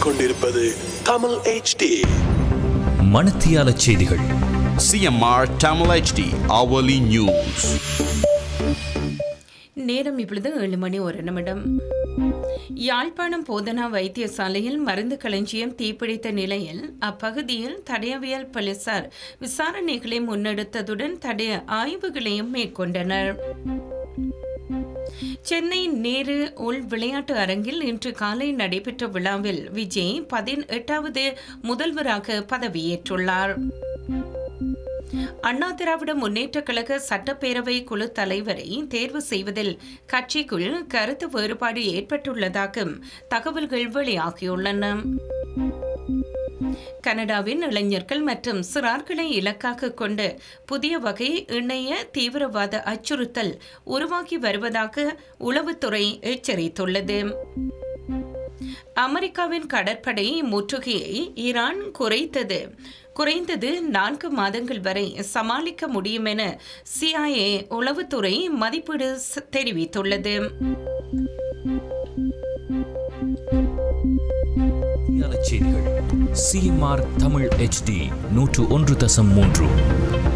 கேட்டுக்கொண்டிருப்பது தமிழ் HD மணத்தியால செய்திகள் CMR Tamil HD hourly news. நேரம் இப்பொழுது ஏழு மணி ஒரு நிமிடம் யாழ்ப்பாணம் போதனா வைத்தியசாலையில் மருந்து களஞ்சியம் தீப்பிடித்த நிலையில் அப்பகுதியில் தடயவியல் போலீசார் விசாரணைகளை முன்னெடுத்ததுடன் தடய ஆய்வுகளையும் மேற்கொண்டனர் சென்னை நேரு உள் விளையாட்டு அரங்கில் இன்று காலை நடைபெற்ற விழாவில் விஜய் பதினெட்டாவது முதல்வராக பதவியேற்றுள்ளார் அண்ணா திராவிட முன்னேற்ற கழக சட்டப்பேரவை குழு தலைவரை தேர்வு செய்வதில் கட்சிக்குள் கருத்து வேறுபாடு ஏற்பட்டுள்ளதாக தகவல்கள் வெளியாகியுள்ளன கனடாவின் இளைஞர்கள் மற்றும் சிறார்களை இலக்காக கொண்டு புதிய வகை இணைய தீவிரவாத அச்சுறுத்தல் உருவாகி வருவதாக உளவுத்துறை எச்சரித்துள்ளது அமெரிக்காவின் கடற்படை முற்றுகையை ஈரான் குறைத்தது குறைந்தது நான்கு மாதங்கள் வரை சமாளிக்க முடியும் என சிஐஏ உளவுத்துறை மதிப்பீடு ச- தெரிவித்துள்ளது மணத்தியால செய்திகள் சிஎம்ஆர் தமிழ் HD நூற்று ஒன்று தசம் மூன்று